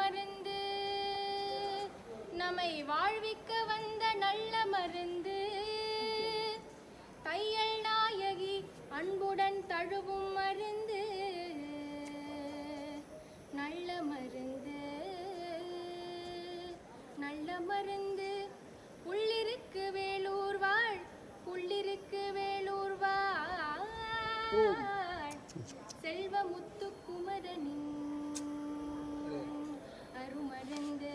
மருந்து நம்மை வாழ்விக்க வந்த நல்ல மருந்து தையல் நாயகி அன்புடன் தழுவும் மருந்து நல்ல மருந்து நல்ல மருந்து உள்ளிருக்கு வேலூர் வாழ் புள்ளிருக்கு வேலூர் வாழ் செல்வ முத்து குமரனின் அருமருந்து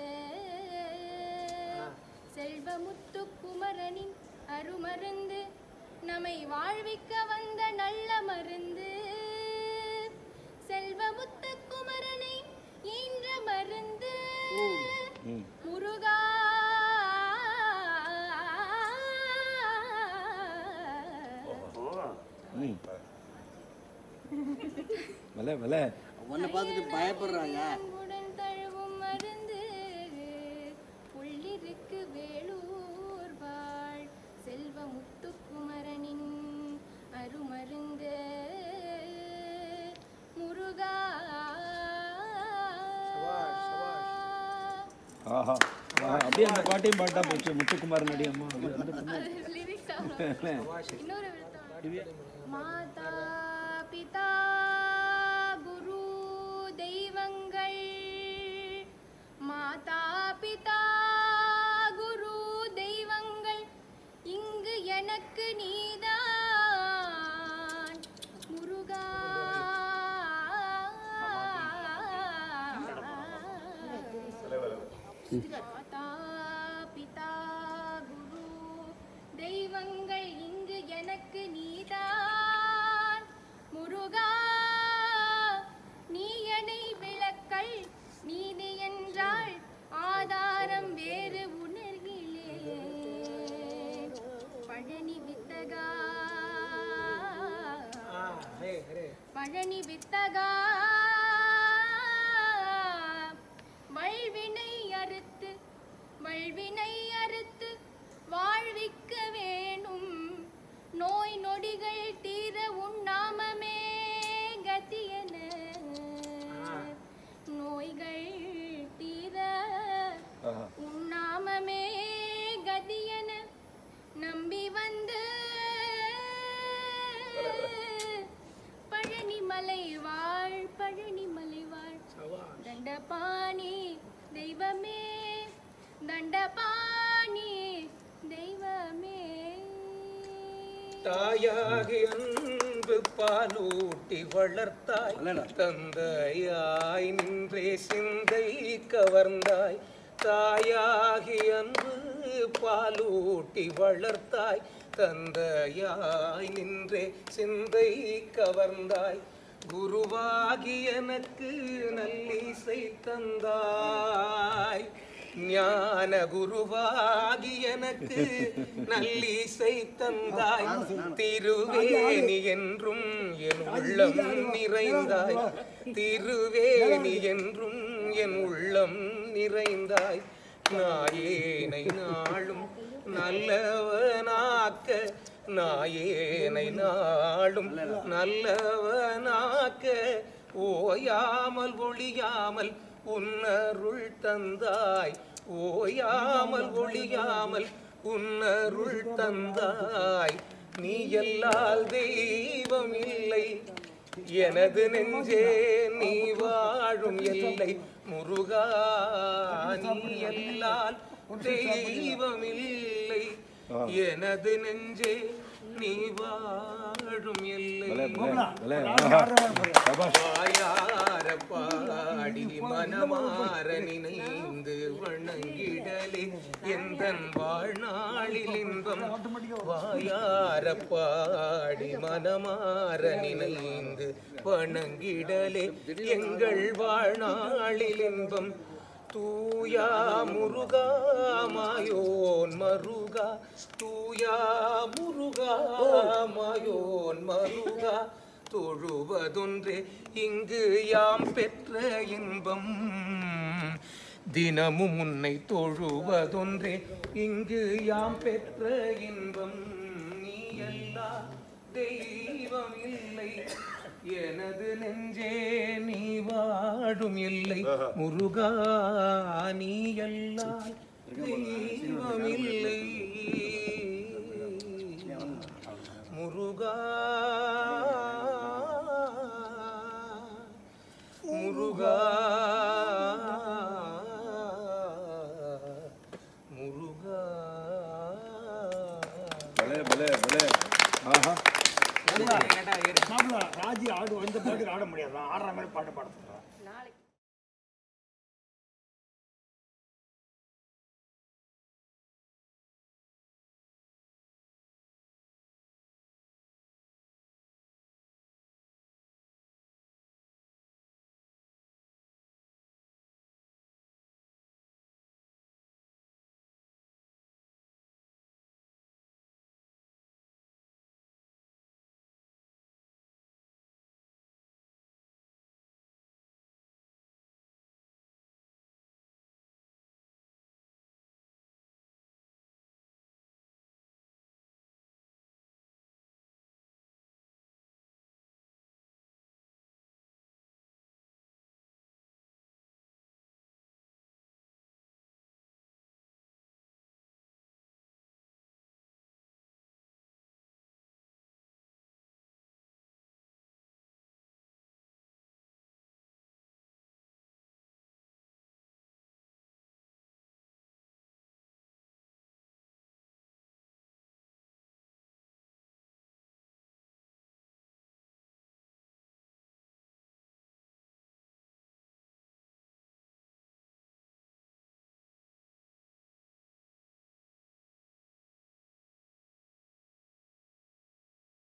செல்வ முத்து குமரனின் அருமருந்து நம்மை வாழ்விக்க வந்த நல்ல மருந்து செல்வ முத்து குமரனை ஈன்ற மருந்து முருகா ம் வல வல உன்னை பார்த்துட்டு பயப்படுறாங்க அன்புடன் தழுவும் மருந்து உள்ளிருக்கு வேலூர் வாழ் செல்வ முத்துக்குமரனின் அருமருந்து முருகா ஆஹா ஆஹா, அப்படியே அந்த பாட்டையும் பாட்டா போச்சு முத்துக்குமார் நடி அம்மா அது வந்து அது lyrics அவ்வளவு. இன்னொரு விருத்தம். மாதா பிதா குரு தெய்வங்கள் மாதா பிதா குரு தெய்வங்கள் இங்கு எனக்கு நீதான் முருகா மாதா பிதா குரு தெய்வங்கள் இங்கு எனக்கு நீதான் முருகா நீ என்னை விளக்கல் நீதி என்றால் ஆதாரம் வேறு உணர்கிலே பழனி வித்தகா பழனி வித்தகா வல்வினை அறுத்து வல்வினை அறுத்து வாழ்விக்க வேணும் நோய் நொடிகள் தீர உண்ணாமமே கதியன நோய்கள் தீர ஆஹா உண்ணாமமே கதியன நம்பி வந்து பழனிமலை வாழ் பழனிமலை வாழ் தண்டபாணி தெய்வமே தண்டபாணி தெய்வமே தாயாகி அன்பு பாலூட்டி வளர்த்தாய் தந்தையாய் நின்றே சிந்தை கவர்ந்தாய் தாயாகி அன்பு பாலூட்டி வளர்த்தாய் தந்தையாய் நின்றே சிந்தை கவர்ந்தாய் குருவாகி எனக்கு நல்லிசை தந்தாய் ஞான குருவாகி எனக்கு நல்லிசை தந்தாய் திருவேணி என்றும் என் உள்ளம் நிறைந்தாய் திருவேணி என்றும் என் உள்ளம் நிறைந்தாய் நாயேனை நாளும் நல்லவனாக்க நாயேனை நாளும் நல்லவனாக்க ஓயாமல் ஒளியாமல் உன்னருள் தந்தாய் ஓயாமல் ஒளியாமல் உன்னருள் தந்தாய் நீ எல்லால் தெய்வம் இல்லை எனது நெஞ்சே நீ வாழும் எல்லை முருகா நீ எல்லால் தெய்வம் இல்லை எனது நெஞ்சே நீ வாழும் எல்லை வல வல ஆஹா சபாஷ் வாயார பாடி மனமாற நினைந்து வணங்கிடலே எந்தன் வாழ்நாளில் இன்பம் வாயார பாடி மனமாற நினைந்து வணங்கிடலே எங்கள் வாழ்நாளில் இன்பம் தூயா முருகா மாயோன் மருகா தூயா முருகா மாயோன் மருகா தொழுவதொன்றே இங்கு யாம் பெற்ற இன்பம் தினமும் உன்னை தொழுவதொன்றே இங்கு யாம் பெற்ற இன்பம் நீ எல்லா தெய்வம் இல்லை எனது நெஞ்சே நீ வாழும் இல்லை முருகா நீ எல்லாம் தெய்வமில்லை முருகா முருகா முருகா பலே பலே பலே ஆஹா மாப்பிள்ள ராஜி ஆடு இந்த பாட்டுக்கு ஆட முடியாது ஆடுற மாதிரி பாட்டு பாடுறது